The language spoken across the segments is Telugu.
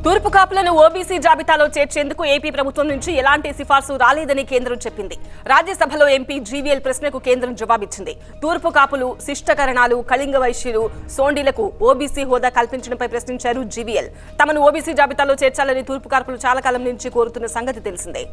తూర్పు కాపులను ఓబీసీ జాబితాలో చేర్చేందుకు ఏపీ ప్రభుత్వం నుంచి ఎలాంటి సిఫార్సు రాలేదని కేంద్రం చెప్పింది రాజ్యసభలో ఎంపీ జీవీఎల్ ప్రశ్నకు కేంద్రం జవాబిచ్చింది తూర్పు కాపులు శిష్టకరణాలు కళింగ వైశ్యులు సోండిలకు ఓబీసీ హోదా కల్పించడంపై ప్రశ్నించారు జీవీఎల్ తమను ఓబీసీ జాబితాలో చేర్చాలని తూర్పు కాపులు చాలా కాలం నుంచి కోరుతున్న సంగతి తెలిసిందే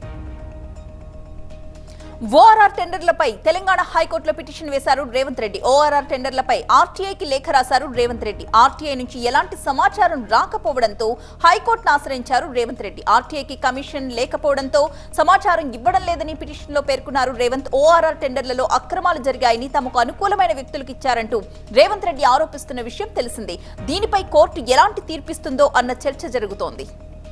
ఓఆర్ఆర్ టెండర్లపై తెలంగాణ హైకోర్టులో పిటిషన్ వేశారు రేవంత్ రెడ్డి ఓఆర్ఆర్ టెండర్లపై ఆర్టీఐకి లేఖ రాశారు రేవంత్ రెడ్డి ఆర్టీఐ నుంచి ఎలాంటి సమాచారం రాకపోవడంతో హైకోర్టును ఆశ్రయించారు రేవంత్ రెడ్డి ఆర్టీఐకి కమిషన్ లేకపోవడంతో సమాచారం ఇవ్వడం లేదని పిటిషన్లో పేర్కొన్నారు రేవంత్ ఓఆర్ఆర్ టెండర్లలో అక్రమాలు జరిగాయని తమకు అనుకూలమైన వ్యక్తులకు ఇచ్చారంటూ రేవంత్ రెడ్డి ఆరోపిస్తున్న విషయం తెలిసిందే దీనిపై కోర్టు ఎలాంటి తీర్పిస్తుందో అన్న చర్చ జరుగుతోంది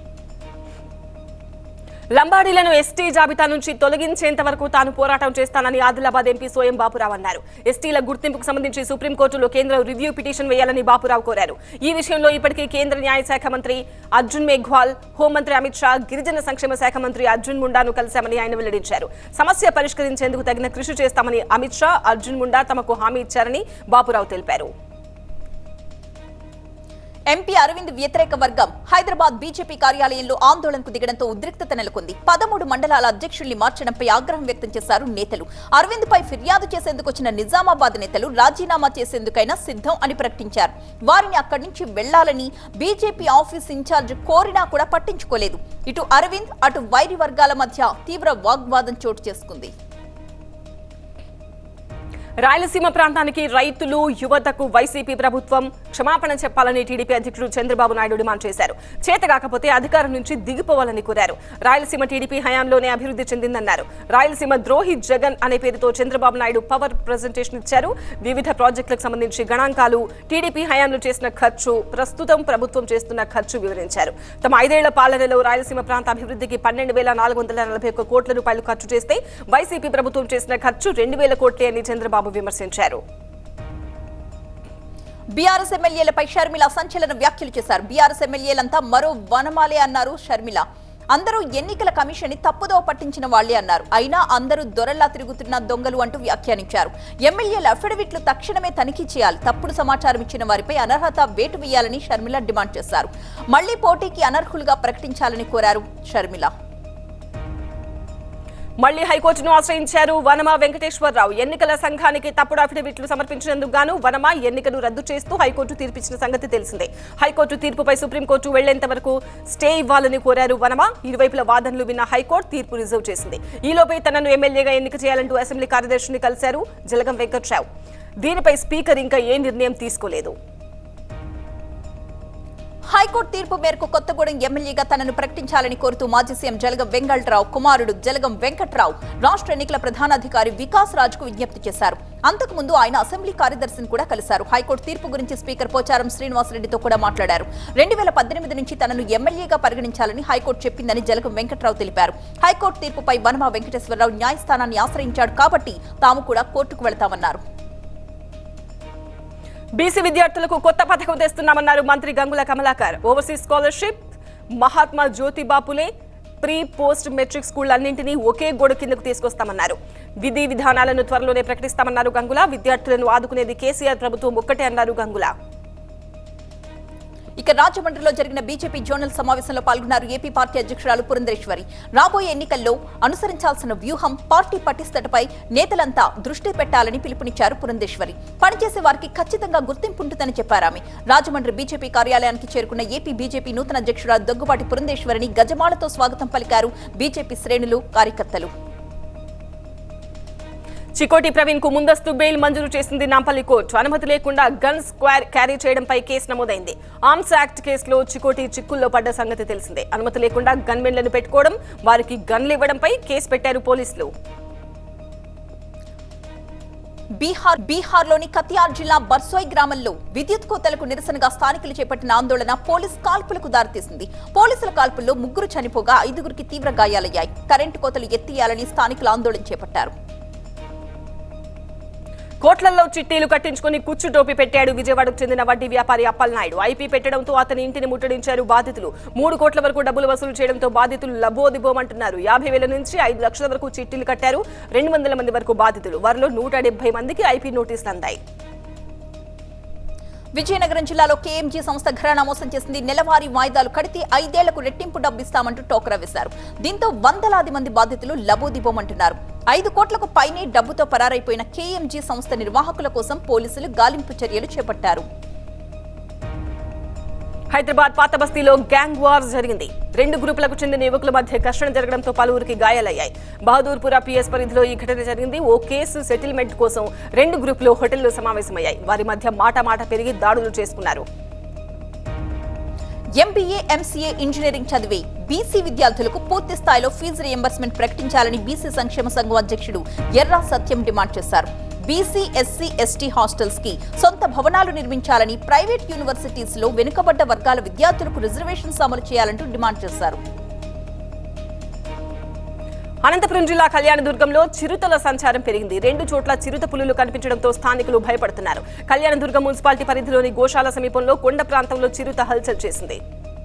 లంబాడీలను ఎస్టీ జాబితా నుంచి తొలగించేంత వరకు తాను పోరాటం చేస్తానని ఆదిలాబాద్ ఎంపీ సోయం బాపురావు అన్నారు ఎస్టీల గుర్తింపుకు సంబంధించి సుప్రీంకోర్టులో కేంద్రం రివ్యూ పిటిషన్ వేయాలని బాపురావు కోరారు ఈ విషయంలో ఇప్పటికే కేంద్ర న్యాయశాఖ మంత్రి అర్జున్ మేఘ్వాల్ హోంమంత్రి అమిత్ షా గిరిజన సంక్షేమ శాఖ మంత్రి అర్జున్ ముండాను కలిశామని ఆయన వెల్లడించారు సమస్య పరిష్కరించేందుకు తగిన కృషి చేస్తామని అమిత్ షా అర్జున్ ముండా తమకు హామీ ఇచ్చారని బాపురావు తెలిపారు ఎంపీ అరవింద్ వ్యతిరేక వర్గం హైదరాబాద్ బీజేపీ కార్యాలయంలో ఆందోళనకు దిగడంతో ఉద్రిక్తత నెలకొంది పదమూడు మండలాల అధ్యక్షుల్ని మార్చడంపై ఆగ్రహం వ్యక్తం చేశారు నేతలు అరవింద్ పై ఫిర్యాదు చేసేందుకు వచ్చిన నిజామాబాద్ నేతలు రాజీనామా చేసేందుకైనా సిద్ధం అని ప్రకటించారు వారిని అక్కడి నుంచి వెళ్లాలని బీజేపీ ఆఫీస్ ఇన్ఛార్జ్ కోరినా కూడా పట్టించుకోలేదు ఇటు అరవింద్ అటు వైరి వర్గాల మధ్య తీవ్ర వాగ్వాదం చోటు చేసుకుంది రాయలసీమ ప్రాంతానికి రైతులు యువతకు వైసీపీ ప్రభుత్వం క్షమాపణ చెప్పాలని టీడీపీ అధ్యక్షుడు చంద్రబాబు నాయుడు డిమాండ్ చేశారు చేత కాకపోతే అధికారం నుంచి దిగిపోవాలని కోరారు రాయలసీమ టీడీపీ హయాంలోనే అభివృద్ధి చెందిందన్నారు రాయలసీమ ద్రోహి జగన్ అనే పేరుతో చంద్రబాబు నాయుడు పవర్ ప్రజెంటేషన్ ఇచ్చారు వివిధ ప్రాజెక్టులకు సంబంధించి గణాంకాలు టీడీపీ హయాంలో చేసిన ఖర్చు ప్రస్తుతం ప్రభుత్వం చేస్తున్న ఖర్చు వివరించారు తమ ఐదేళ్ల పాలనలో రాయలసీమ ప్రాంత అభివృద్ధికి పన్నెండు వేల నాలుగు వందల నలభై ఒక్క కోట్ల రూపాయలు ఖర్చు చేస్తే వైసీపీ ప్రభుత్వం చేసిన ఖర్చు రెండు వేల కోట్లే అని చంద్రబాబు విమర్శించారు బీఆర్ఎస్ ఎమ్మెల్యేలపై షర్మిల సంచలన వ్యాఖ్యలు చేశారు బీఆర్ఎస్ ఎమ్మెల్యేలంతా మరో వనమాలే అన్నారు షర్మిల అందరూ ఎన్నికల కమిషన్ ని తప్పుదోవ పట్టించిన వాళ్లే అన్నారు అయినా అందరూ దొరల్లా తిరుగుతున్న దొంగలు అంటూ వ్యాఖ్యానించారు ఎమ్మెల్యేల అఫిడవిట్లు తక్షణమే తనిఖీ చేయాలి తప్పుడు సమాచారం ఇచ్చిన వారిపై అనర్హత వేటు వేయాలని షర్మిల డిమాండ్ చేశారు మళ్లీ పోటీకి అనర్హులుగా ప్రకటించాలని కోరారు షర్మిల మళ్లీ హైకోర్టును ఆశ్రయించారు వనమ వెంకటేశ్వరరావు ఎన్నికల సంఘానికి తప్పుడు అఫిడవిట్లు సమర్పించినందుకు గాను వనమ ఎన్నికను రద్దు చేస్తూ హైకోర్టు తీర్పిచ్చిన సంగతి తెలిసిందే హైకోర్టు తీర్పుపై సుప్రీంకోర్టు వెళ్లేంత వరకు స్టే ఇవ్వాలని కోరారు వనమ ఇరువైపుల వాదనలు విన్న హైకోర్టు తీర్పు రిజర్వ్ చేసింది ఈలోపే తనను ఎమ్మెల్యేగా ఎన్నిక చేయాలంటూ అసెంబ్లీ కార్యదర్శిని కలిశారు జలగం వెంకట్రావు దీనిపై స్పీకర్ ఇంకా ఏ నిర్ణయం తీసుకోలేదు హైకోర్టు తీర్పు మేరకు కొత్తగూడెం ఎమ్మెల్యేగా తనను ప్రకటించాలని కోరుతూ మాజీ సీఎం జలగం వెంగళరావు కుమారుడు జలగం వెంకట్రావు రాష్ట్ర ఎన్నికల ప్రధానాధికారి వికాస్ రాజ్కు విజ్ఞప్తి చేశారు అంతకుముందు ఆయన అసెంబ్లీ కార్యదర్శిని కూడా కలిశారు హైకోర్టు తీర్పు గురించి స్పీకర్ పోచారం శ్రీనివాసరెడ్డితో కూడా మాట్లాడారు రెండు వేల పద్దెనిమిది నుంచి తనను ఎమ్మెల్యేగా పరిగణించాలని హైకోర్టు చెప్పిందని జలగం వెంకట్రావు తెలిపారు హైకోర్టు తీర్పుపై వనమా వెంకటేశ్వరరావు న్యాయస్థానాన్ని ఆశ్రయించాడు కాబట్టి తాము కూడా కోర్టుకు వెళతామన్నారు బీసీ విద్యార్థులకు కొత్త పథకం తెస్తున్నామన్నారు మంత్రి Gangula Kamalakar overseas scholarship Mahatma Jyotiba Phule pre post metric స్కూళ్లన్నింటినీ ఒకే గోడ కిందకు తీసుకొస్తామన్నారు విధి విధానాలను త్వరలోనే ప్రకటిస్తామన్నారు గంగుల విద్యార్థులను ఆదుకునేది కేసీఆర్ ప్రభుత్వం ఒక్కటే అన్నారు గంగుల ఇక రాజమండ్రిలో జరిగిన బీజేపీ జోనల్ సమావేశంలో పాల్గొన్నారు ఏపీ పార్టీ అధ్యక్షురాలు పురంధరేశ్వరి రాబోయే ఎన్నికల్లో అనుసరించాల్సిన వ్యూహం పార్టీ పటిష్టతపై నేతలంతా దృష్టి పెట్టాలని పిలుపునిచ్చారు పురంధేశ్వరి పనిచేసే వారికి ఖచ్చితంగా గుర్తింపు ఉంటుందని చెప్పారు ఆమె రాజమండ్రి బీజేపీ కార్యాలయానికి చేరుకున్న ఏపీ బీజేపీ నూతన అధ్యక్షురాలు దగ్గుబాటి పురంధేశ్వరిని గజమాలతో స్వాగతం పలికారు బీజేపీ శ్రేణులు కార్యకర్తలు చికోటి ప్రవీణ్ కు ముందస్తు బెయిల్ మంజూరు చేసింది నాంపల్లి కోర్టు అనుమతి లేకుండా గన్ స్క్వేర్ క్యారీ చేయడంపై కేసు నమోదైంది ఆర్మ్స్ యాక్ట్ కేసులో చికోటి చిక్కుల్లో పడ్డ సంగతి తెలిసిందే అనుమతి లేకుండా గన్మెన్లను పెట్టుకోవడం వారికి గన్లు ఇవ్వడంపై కేసు పెట్టారు పోలీసులు బీహార్ బీహార్లోని కతియార్ జిల్లా బర్సోయ్ గ్రామంలో విద్యుత్ కోతలకు నిరసనగా స్థానికులు చేపట్టిన ఆందోళన పోలీస్ కాల్పులకు దారితీసింది పోలీసుల కాల్పుల్లో ముగ్గురు చనిపోగా ఐదుగురికి తీవ్ర గాయాలయ్యాయి కరెంటు కోతలు ఎత్తియాలని స్థానికులు ఆందోళన చేపట్టారు కోట్లల్లో చిట్టీలు కట్టించుకుని కుచ్చు టోపీ పెట్టాడు విజయవాడకు చెందిన వడ్డీ వ్యాపారి అప్పలనాయుడు ఐపీ పెట్టడంతో అతని ఇంటిని ముట్టడించారు బాధితులు మూడు కోట్ల వరకు డబ్బులు వసూలు చేయడంతో బాధితులు లబోదిబోమంటున్నారు యాభై వేల నుంచి ఐదు లక్షల వరకు చిట్టీలు కట్టారు రెండు వందల మంది వరకు బాధితులు వారిలో నూట డెబ్బై మందికి ఐపీ నోటీసులు అందాయి విజయనగరం జిల్లాలో కేఎంజీ సంస్థ ఘరానా మోసం చేసింది నెలవారీ వాయిదాలు కడితే ఐదేళ్లకు రెట్టింపు డబ్బు ఇస్తామంటూ టోకరా వేశారు దీంతో వందలాది మంది బాధితులు లబోదిబోమంటున్నారు ఐదు కోట్లకు పైనే డబ్బుతో పరారైపోయిన కేఎంజీ సంస్థ నిర్వాహకుల కోసం పోలీసులు గాలింపు చర్యలు చేపట్టారు హైదరాబాద్ పాత బస్తీలో గ్యాంగ్ వార్ జరిగింది రెండు గ్రూపులకు చెందిన యువకుల మధ్య ఘర్షణ జరగడంతో పలువురికి గాయాలయ్యాయి బహదూర్పుర పిఎస్ పరిధిలో ఈ ఘటన జరిగింది ఓ కేసు సెటిల్మెంట్ కోసం రెండు గ్రూపులు హోటల్లో సమావేశమయ్యాయి వారి మధ్య మాట మాట పెరిగి దాడులు చేసుకున్నారు ఎంబీఏ ఎంసీఏ ఇంజనీరింగ్ చదివే బీసీ విద్యార్థులకు పూర్తి స్థాయిలో ఫీజు రియంబర్స్మెంట్ ప్రకటించాలని బీసీ సంక్షేమ సంఘం అధ్యక్షుడు ఎర్రా సత్యం డిమాండ్ చేశారు బీసీ ఎస్సీ ఎస్టీ హాస్టల్స్ కి సొంత భవనాలు నిర్మించాలని ప్రైవేట్ యూనివర్సిటీస్ లో వెనుకబడ్డ వర్గాల విద్యార్థులకు రిజర్వేషన్స్ అమలు చేయాలంటూ డిమాండ్ చేశారు అనంతపురం జిల్లా కళ్యాణదుర్గంలో చిరుతల సంచారం పెరిగింది రెండు చోట్ల చిరుత పులులు కనిపించడంతో స్థానికులు భయపడుతున్నారు కళ్యాణదుర్గం మున్సిపాలిటీ పరిధిలోని గోశాల సమీపంలో కొండ ప్రాంతంలో చిరుత హల్చల్ చేసింది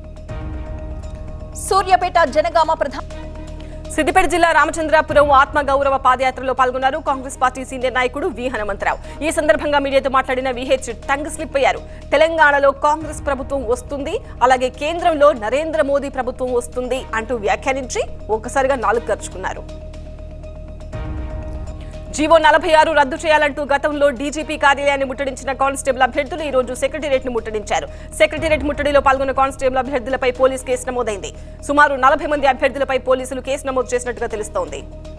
సూర్యాపేట జనగామ ప్రధాన సిద్దిపేట జిల్లా రామచంద్రాపురం ఆత్మ గౌరవ పాదయాత్రలో పాల్గొన్నారు కాంగ్రెస్ పార్టీ సీనియర్ నాయకుడు వి హనుమంతరావు ఈ సందర్భంగా మీడియాతో మాట్లాడిన విహెచ్ టంగ్ స్లిప్ అయ్యారు తెలంగాణలో కాంగ్రెస్ ప్రభుత్వం వస్తుంది అలాగే కేంద్రంలో నరేంద్ర మోదీ ప్రభుత్వం వస్తుంది అంటూ వ్యాఖ్యానించి ఒక్కసారిగా నాలుగు ఖర్చుకున్నారు జీవో నలభై ఆరు రద్దు చేయాలంటూ గతంలో డీజీపీ కార్యాలయాన్ని ముట్టడించిన కానిస్టేబుల్ అభ్యర్థులు ఈ రోజు సెక్రటేరియట్ ను ముట్టడించారు సెక్రటేరియట్ ముట్టడిలో పాల్గొన్న కానిస్టేబుల్ అభ్యర్థులపై పోలీస్ కేసు నమోదైంది సుమారు నలభై మంది అభ్యర్థులపై పోలీసులు కేసు నమోదు చేసినట్టుగా తెలుస్తోంది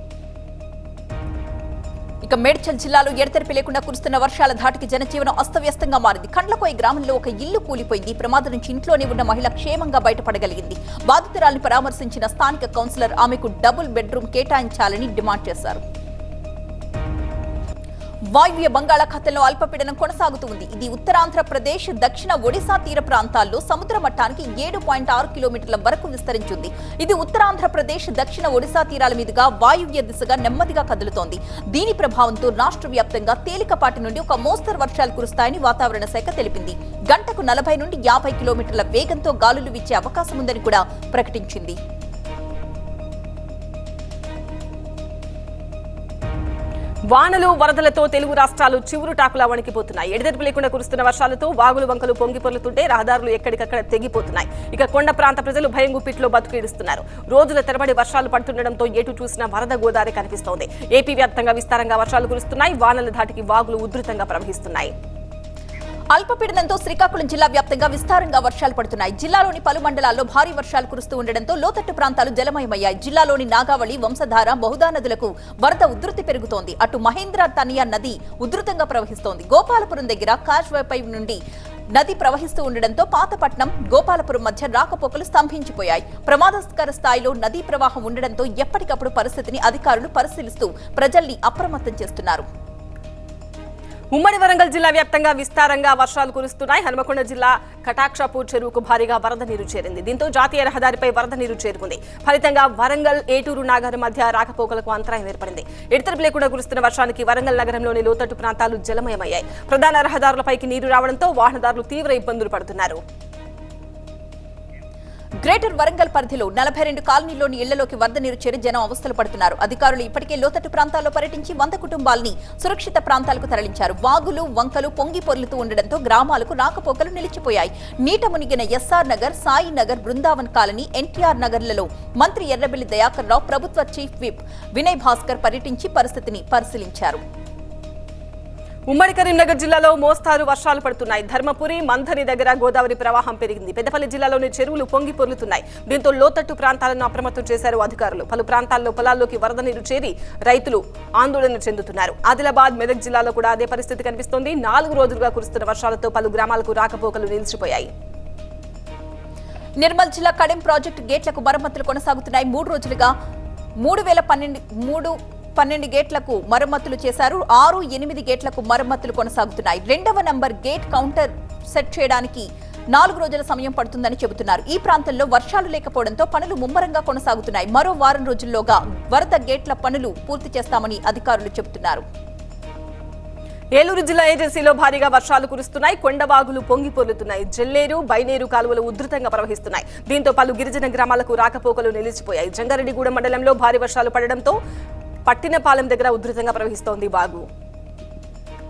ఇక మేడ్చల్ జిల్లాలో ఎడతెరిపి లేకుండా కురుస్తున్న వర్షాల ధాటికి జనజీవనం అస్తవ్యస్తంగా మారింది కండ్లకోయి గ్రామంలో ఒక ఇల్లు కూలిపోయింది ఈ ప్రమాదం నుంచి ఇంట్లోనే ఉన్న మహిళ క్షేమంగా బయటపడగలిగింది బాధితురాల్ని పరామర్శించిన స్థానిక కౌన్సిలర్ ఆమెకు డబుల్ బెడ్రూమ్ కేటాయించాలని డిమాండ్ చేశారు వాయువ్య బంగాళాఖాతంలో అల్పపీడనం కొనసాగుతూ ఉంది ఇది ఉత్తరాంధ్రప్రదేశ్ దక్షిణ ఒడిశా తీర ప్రాంతాల్లో సముద్ర మట్టానికి ఏడు పాయింట్ ఆరు కిలోమీటర్ల వరకు విస్తరించింది ఇది ఉత్తరాంధ్రప్రదేశ్ దక్షిణ ఒడిశా తీరాల మీదుగా వాయువ్య దిశగా నెమ్మదిగా కదులుతోంది దీని ప్రభావంతో రాష్ట్ర వ్యాప్తంగా తేలికపాటి నుండి ఒక మోస్తరు వర్షాలు కురుస్తాయని వాతావరణ శాఖ తెలిపింది గంటకు నలభై నుండి యాభై కిలోమీటర్ల వేగంతో గాలులు వీచే అవకాశం ఉందని కూడా ప్రకటించింది వానలు వరదలతో తెలుగు రాష్ట్రాలు చివురుటాకులా వణికిపోతున్నాయి ఎడతెరిపి లేకుండా కురుస్తున్న వర్షాలతో వాగులు వంకలు పొంగి పొర్లుతుంటే రహదారులు ఎక్కడికక్కడ తెగిపోతున్నాయి ఇక కొండ ప్రాంత ప్రజలు భయం గుప్పిట్లో బతుకీడుస్తున్నారు రోజుల తరబడి వర్షాలు పడుతుండటంతో ఎటు చూసినా వరద గోదావరి కనిపిస్తోంది ఏపీ వ్యాప్తంగా విస్తారంగా వర్షాలు కురుస్తున్నాయి వానల ధాటికి వాగులు ఉధృతంగా ప్రవహిస్తున్నాయి అల్పపీడనంతో శ్రీకాకుళం జిల్లా వ్యాప్తంగా విస్తారంగా వర్షాలు పడుతున్నాయి జిల్లాలోని పలు మండలాల్లో భారీ వర్షాలు కురుస్తూ ఉండడంతో లోతట్టు ప్రాంతాలు జలమయమయ్యాయి జిల్లాలోని నాగావళి వంశధార బహుదా నదులకు వరద ఉధృతి పెరుగుతోంది అటు మహేంద్ర తనియా నది ఉధృతంగా ప్రవహిస్తోంది గోపాలపురం దగ్గర కాజ్వైపై నుండి నది ప్రవహిస్తూ ఉండడంతో పాతపట్నం గోపాలపురం మధ్య రాకపోకలు స్తంభించిపోయాయి ప్రమాదకర స్థాయిలో నదీ ప్రవాహం ఉండడంతో ఎప్పటికప్పుడు పరిస్థితిని అధికారులు పరిశీలిస్తూ ప్రజల్ని అప్రమత్తం చేస్తున్నారు ఉమ్మడి వరంగల్ జిల్లా వ్యాప్తంగా విస్తారంగా వర్షాలు కురుస్తున్నాయి హనుమకొండ జిల్లా కటాక్షపూర్ చెరువుకు భారీగా వరద నీరు చేరింది దీంతో జాతీయ రహదారిపై వరద నీరు చేరుకుంది ఫలితంగా వరంగల్ ఏటూరు నాగర్ మధ్య రాకపోకలకు అంతరాయం ఏర్పడింది ఎడతెరిపి లేకుండా కురుస్తున్న వర్షానికి వరంగల్ నగరంలోని లోతట్టు ప్రాంతాలు జలమయమయ్యాయి ప్రధాన రహదారులపైకి నీరు రావడంతో వాహనదారులు తీవ్ర ఇబ్బందులు పడుతున్నారు గ్రేటర్ వరంగల్ పరిధిలో నలభై రెండు కాలనీలోని ఇళ్లలోకి వరద నీరు చేరి జనం అవస్థలు పడుతున్నారు అధికారులు ఇప్పటికే లోతట్టు ప్రాంతాల్లో పర్యటించి వంద కుటుంబాల్ని సురక్షిత ప్రాంతాలకు తరలించారు వాగులు వంకలు పొంగి పొర్లుతూ ఉండడంతో గ్రామాలకు రాకపోకలు నిలిచిపోయాయి నీట మునిగిన SR Nagar Sai Nagar Brindavan colony NTR నగర్లలో మంత్రి ఎర్రబెల్లి దయాకర్ రావు ప్రభుత్వ చీఫ్ విప్ వినయ్ భాస్కర్ పర్యటించి పరిస్థితిని పరిశీలించారు ఉమ్మడి కరీంనగర్ జిల్లాలో మోస్తారు వర్షాలు పడుతున్నాయి ధర్మపురి మంథని దగ్గర గోదావరి ప్రవాహం పెరిగింది పెద్దపల్లి జిల్లాలోని చెరువులు పొంగి పొర్లుతున్నాయి దీంతో లోతట్టు ప్రాంతాలను అప్రమత్తం చేశారు అధికారులు పలు ప్రాంతాల్లో పొలాల్లోకి వరద నీరు చేరి రైతులు ఆందోళన చెందుతున్నారు ఆదిలాబాద్ మెదక్ జిల్లాలో కూడా అదే పరిస్థితి కనిపిస్తోంది నాలుగు రోజులుగా కురుస్తున్న వర్షాలతో పలు గ్రామాలకు రాకపోకలు నిలిచిపోయాయి నిర్మల్ జిల్లా కడెం ప్రాజెక్టు గేట్లకు మరమ్మతులు కొనసాగుతున్నాయి మూడు రోజులుగా మూడు వేల పన్నెండు మూడు పన్నెండు గేట్లకు మరమ్మతులు చేశారు ఆరు ఎనిమిది గేట్లకు మరమ్మతులు కొనసాగుతున్నాయి రెండవ నంబర్ గేట్ కౌంటర్ సెట్ చేయడానికి నాలుగు రోజుల సమయం పడుతుందని చెబుతున్నారు ఈ ప్రాంతంలో వర్షాలు లేకపోవడంతో పనులు ముమ్మరంగా కొనసాగుతున్నాయి మరో వారం రోజుల్లోగా వరద గేట్ల పనులు పూర్తి చేస్తామని అధికారులు చెబుతున్నారు ఏలూరు జిల్లా ఏజెన్సీలో భారీగా వర్షాలు కురుస్తున్నాయి కొండవాగులు పొంగి పొర్లుతున్నాయి జల్లేరు బైనేరు కాలువలు ఉధృతంగా ప్రవహిస్తున్నాయి దీంతో పలు గిరిజన గ్రామాలకు రాకపోకలు నిలిచిపోయాయి జంగారెడ్డిగూడెం మండలంలో భారీ వర్షాలు పడడంతో పట్టినపాలెం దగ్గర ఉధృతంగా ప్రవహిస్తోంది వాగు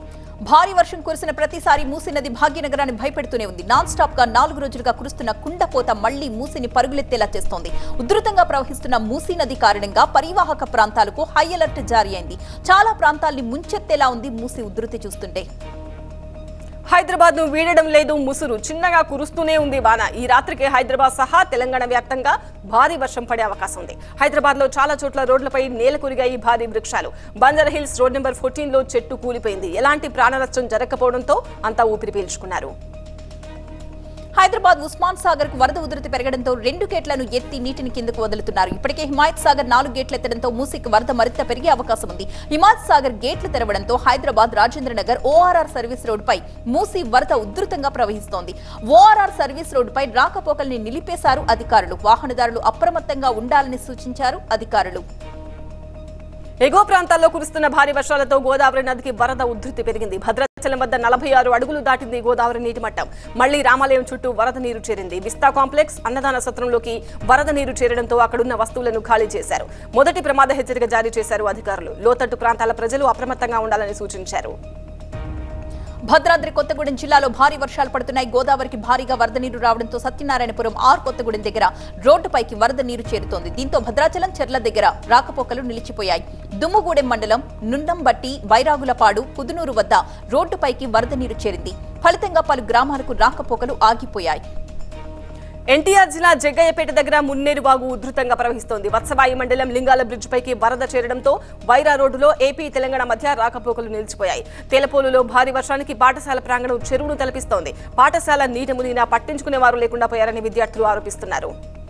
భారీ వర్షం కురిసిన ప్రతిసారి మూసీ నది భాగ్యనగరాన్ని భయపెడుతూనే ఉంది నాన్ స్టాప్ గా నాలుగు రోజులుగా కురుస్తున్న కుండపోత మళ్లీ మూసీని పరుగులెత్తేలా చేస్తోంది ఉధృతంగా ప్రవహిస్తున్న మూసీ నది కారణంగా పరివాహక ప్రాంతాలకు హై అలర్ట్ జారీ అయింది చాలా ప్రాంతాల్ని ముంచెత్తేలా ఉంది మూసీ ఉధృతి చూస్తుంటే హైదరాబాద్ ను వీడడం లేదు ముసురు చిన్నగా కురుస్తూనే ఉంది వాన ఈ రాత్రికి హైదరాబాద్ సహా తెలంగాణ వ్యాప్తంగా భారీ వర్షం పడే అవకాశం ఉంది హైదరాబాద్ లో చాలా చోట్ల రోడ్లపై నేల కురిగాయి భారీ వృక్షాలు Banjara Hills road number fourteen లో చెట్టు కూలిపోయింది ఎలాంటి ప్రాణ నష్టం జరగకపోవడంతో అంతా ఊపిరి పీల్చుకున్నారు హైదరాబాద్ ఉస్మాన్ సాగర్ కు వరద ఉధృతి పెరగడంతో రెండు గేట్లను ఎత్తి నీటిని కిందకు వదులుతున్నారు ఇప్పటికే హిమాయత్ సాగర్ నాలుగు గేట్లు ఎత్తడంతో మూసీకి వరద మరింత పెరిగే అవకాశం ఉంది హిమాయత్ సాగర్ గేట్లు తెరవడంతో హైదరాబాద్ రాజేంద్ర నగర్ ఓఆర్ఆర్ సర్వీస్ రోడ్డుపై మూసీ వరద ఉధృతంగా ప్రవహిస్తోంది ఓఆర్ఆర్ సర్వీస్ రోడ్డుపై రాకపోకల్ని నిలిపేశారు అధికారులు వాహనదారులు అప్రమత్తంగా ఉండాలని సూచించారు అధికారులు ఎగువ ప్రాంతాల్లో కురుస్తున్న భారీ వర్షాలతో గోదావరి నదికి వరద ఉధృతి పెరిగింది భద్రాచలం వద్ద నలభై ఆరు అడుగులు దాటింది గోదావరి నీటి మట్టం మళ్లీ రామాలయం చుట్టూ వరద నీరు చేరింది విస్తా కాంప్లెక్స్ అన్నదాన సత్రంలోకి వరద నీరు చేరడంతో అక్కడున్న వస్తువులను ఖాళీ చేశారు మొదటి ప్రమాద హెచ్చరిక జారీ చేశారు అధికారులు లోతట్టు ప్రాంతాల ప్రజలు అప్రమత్తంగా ఉండాలని సూచించారు భద్రాద్రి కొత్తగూడెం జిల్లాలో భారీ వర్షాలు పడుతున్నాయి గోదావరికి భారీగా వరద నీరు రావడంతో సత్యనారాయణపురం ఆర్ కొత్తగూడెం దగ్గర రోడ్డుపైకి వరద నీరు చేరుతోంది దీంతో భద్రాచలం చెర్ల దగ్గర రాకపోకలు నిలిచిపోయాయి దుమ్ముగూడెం మండలం నుండంబట్టి బైరాగులపాడు కుదునూరు వద్ద రోడ్డుపైకి వరద నీరు చేరింది ఫలితంగా పలు గ్రామాలకు రాకపోకలు ఆగిపోయాయి ఎన్టీఆర్ జిల్లా జగ్గయ్యపేట దగ్గర మున్నేరు వాగు ఉధృతంగా ప్రవహిస్తోంది వత్సవాయి మండలం లింగాల బ్రిడ్జ్ పైకి వరద చేరడంతో వైరా రోడ్డులో ఏపీ తెలంగాణ మధ్య రాకపోకలు నిలిచిపోయాయి తేలపోలులో భారీ వర్షానికి పాఠశాల ప్రాంగణం చెరువును తలపిస్తోంది పాఠశాల నీట మునిగినా పట్టించుకునే వారు లేకుండా పోయారని విద్యార్థులు ఆరోపిస్తున్నారు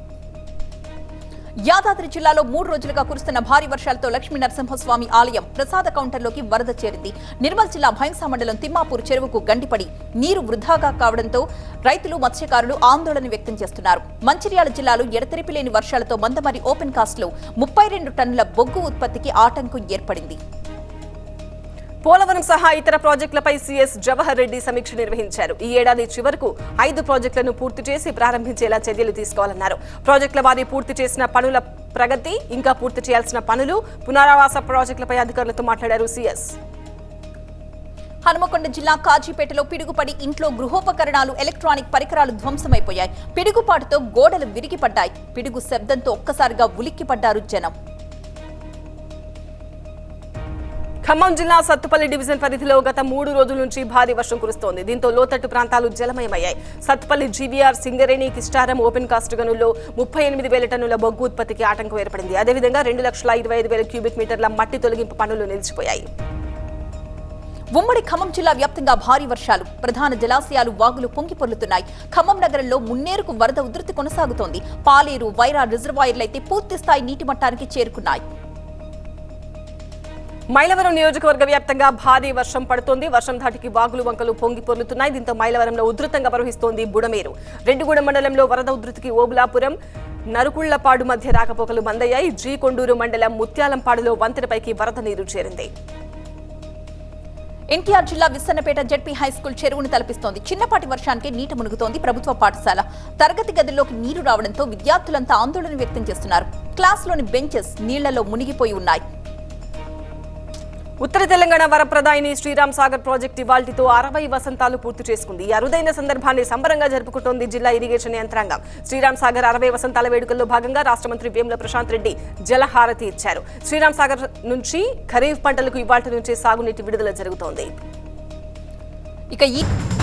యాదాద్రి జిల్లాలో మూడు రోజులుగా కురుస్తున్న భారీ వర్షాలతో లక్ష్మీ నరసింహస్వామి ఆలయం ప్రసాద కౌంటర్లోకి వరద చేరింది నిర్మల్ జిల్లా భైంసా మండలం తిమ్మాపూర్ చెరువుకు గండిపడి నీరు వృధాగా కావడంతో రైతులు మత్స్యకారులు ఆందోళన వ్యక్తం చేస్తున్నారు మంచిర్యాల జిల్లాలో ఎడతెరిపి లేని వర్షాలతో మందమరి ఓపెన్ కాస్ట్లో ముప్పై రెండు టన్నుల బొగ్గు ఉత్పత్తికి ఆటంకం ఏర్పడింది పోలవరం సహా ఇతర ప్రాజెక్టులపై సీఎస్ జవహర్ రెడ్డి సమీక్ష నిర్వహించారు ఈ ఏడాది చివరకు ఐదు ప్రాజెక్టులను పూర్తి చేసి ప్రారంభించేలా చర్యలు తీసుకోవాలన్నారు ప్రాజెక్టుల వారి పూర్తి చేసిన పనుల ప్రగతి ఇంకా పూర్తి చేయాల్సిన పనులు పునరావాస ప్రాజెక్టులపై అధికారులతో మాట్లాడారు సీఎస్ హనుమకొండ జిల్లా కాజీపేటలో పిడుగుపడి ఇంట్లో గృహోపకరణాలు ఎలక్ట్రానిక్ పరికరాలు ధ్వంసమైపోయాయి పిడుగుపాటుతో గోడలు విరిగిపడ్డాయి పిడుగు శబ్దంతో ఒక్కసారిగా ఉలిక్కిపడ్డారు జనం ఖమ్మం జిల్లా సత్తుపల్లి డివిజన్ పరిధిలో గత మూడు రోజుల నుంచి భారీ వర్షం కురుస్తోంది దీంతో లోతట్టు ప్రాంతాలు జలమయమయ్యాయి Sathupalli GVR Singareni Kistaram open cast గనుల్లో ముప్పై ఎనిమిది వేల టన్నుల బొగ్గు ఉత్పత్తికి ఆటంకం ఏర్పడింది అదేవిధంగా రెండు లక్షల ఇరవై ఐదు వేల క్యూబిక్ మీటర్ల మట్టి తొలగింపు పనులు నిలిచిపోయాయి ఉమ్మడి ఖమ్మం జిల్లా వ్యాప్తంగా భారీ వర్షాలు ప్రధాన జలాశయాలు వాగులు పొంగి పొర్లుతున్నాయి ఖమ్మం నగరంలో మున్నేరుకు వరద ఉధృతి కొనసాగుతోంది పాలేరు వైరా రిజర్వాయర్లైతే పూర్తి స్థాయి నీటి మట్టానికి చేరుకున్నాయి మైలవరం నియోజకవర్గ వ్యాప్తంగా భారీ వర్షం పడుతోంది వర్షం ధాటికి వాగులు వంకలు పొంగి పొర్లుతున్నాయి దీంతో మైలవరంలో ఉధృతంగా ప్రవహిస్తోంది బుడమేరు రెడ్డిగూడెం మండలంలో వరద ఉధృతికి ఓబులాపురం నరుకుళ్లపాడు మధ్య రాకపోకలు బందయ్యాయి జీ కొండూరు మండలం ముత్యాలంపాడులో వంతెనపైకి వరద నీరు చేరింది ఎన్టీఆర్ జిల్లా విస్సన్నపేట జెడ్పీ హై స్కూల్ చెరువును తలపిస్తోంది చిన్నపాటి వర్షానికి నీట మునుగుతోంది ప్రభుత్వ పాఠశాల తరగతి గదిలోకి నీరు రావడంతో విద్యార్థులంతా ఆందోళన వ్యక్తం చేస్తున్నారు క్లాస్లోని బెంచెస్ నీళ్లలో మునిగిపోయి ఉన్నాయి ఉత్తర తెలంగాణ వరప్రదాయిని శ్రీరామ్ సాగర్ ప్రాజెక్టు ఇవాల్టితో అరవై వసంతాలు పూర్తి చేసుకుంది ఈ అరుదైన సందర్భాన్ని సంబరంగా జరుపుకుంటోంది జిల్లా ఇరిగేషన్ యంత్రాంగం శ్రీరామ్ సాగర్ అరవై వసంతాల వేడుకల్లో భాగంగా రాష్ట్ర మంత్రి వేముల ప్రశాంత్ రెడ్డి జలహారతి ఇచ్చారు శ్రీరామ్ సాగర్ నుంచి ఖరీఫ్ పంటలకు ఇవాల్టి నుంచే సాగునీటి విడుదల జరుగుతోంది ఇక ఈ